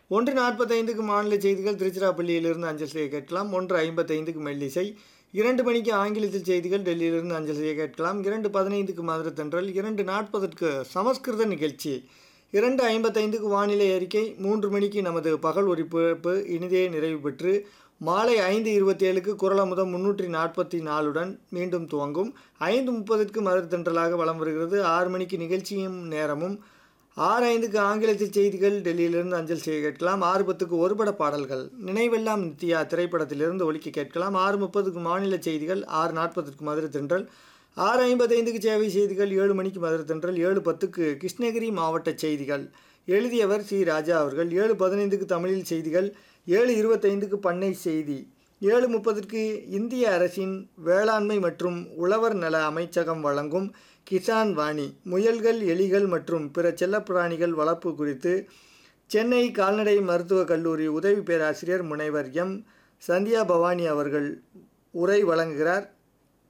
ஒன்று நாற்பத்தைந்துக்கு மாநில செய்திகள் திருச்சிராப்பள்ளியிலிருந்து அஞ்சல் செய்ய கேட்கலாம் ஒன்று ஐம்பத்தைந்துக்கு மெல்லிசை இரண்டு மணிக்கு ஆங்கிலத்தில் செய்திகள் டெல்லியிலிருந்து அஞ்சல் செய்ய கேட்கலாம் இரண்டு பதினைந்துக்கு மதுரை தென்றல் இரண்டு நாற்பதற்கு சமஸ்கிருத நிகழ்ச்சி இரண்டு ஐம்பத்தைந்துக்கு வானிலை அறிக்கை மூன்று மணிக்கு நமது பகல் ஒலிபரப்பு இனிதே நிறைவு பெற்று மாலை ஐந்து இருபத்தி ஏழுக்கு குரலமுதம் முன்னூற்றி நாற்பத்தி நாலுடன் மீண்டும் துவங்கும் ஐந்து முப்பதுக்கு மதுரை தென்றலாக வலம் வருகிறது ஆறு மணிக்கு நிகழ்ச்சியும் நேரமும் ஆறு ஐந்துக்கு ஆங்கிலத்தில் செய்திகள் டெல்லியிலிருந்து அஞ்சல் செய்ய கேட்கலாம் ஆறு பத்துக்கு ஒருபட பாடல்கள் நினைவெல்லாம் நித்யா திரைப்படத்திலிருந்து ஒலிக்க கேட்கலாம் ஆறு முப்பதுக்கு மாநில செய்திகள் ஆறு நாற்பதுக்கு மதுரை தென்றல் ஆறு ஐம்பத்தைந்துக்கு சேவை செய்திகள் ஏழு மணிக்கு மதுரை தென்றல் ஏழு பத்துக்கு கிருஷ்ணகிரி மாவட்ட செய்திகள் எழுதியவர் சி ராஜா அவர்கள் ஏழு பதினைந்துக்கு தமிழில் செய்திகள் ஏழு இருபத்தைந்துக்கு பண்ணை செய்தி ஏழு முப்பதுக்கு இந்திய அரசின் வேளாண்மை மற்றும் உழவர் நல அமைச்சகம் வழங்கும் கிசான் வாணி முயல்கள் எலிகள் மற்றும் பிற செல்லப்பிராணிகள் வளர்ப்பு குறித்து சென்னை கால்நடை மருத்துவக் கல்லூரி உதவி பேராசிரியர் முனைவர் எம் சந்தியா பவானி அவர்கள் உரை வழங்குகிறார்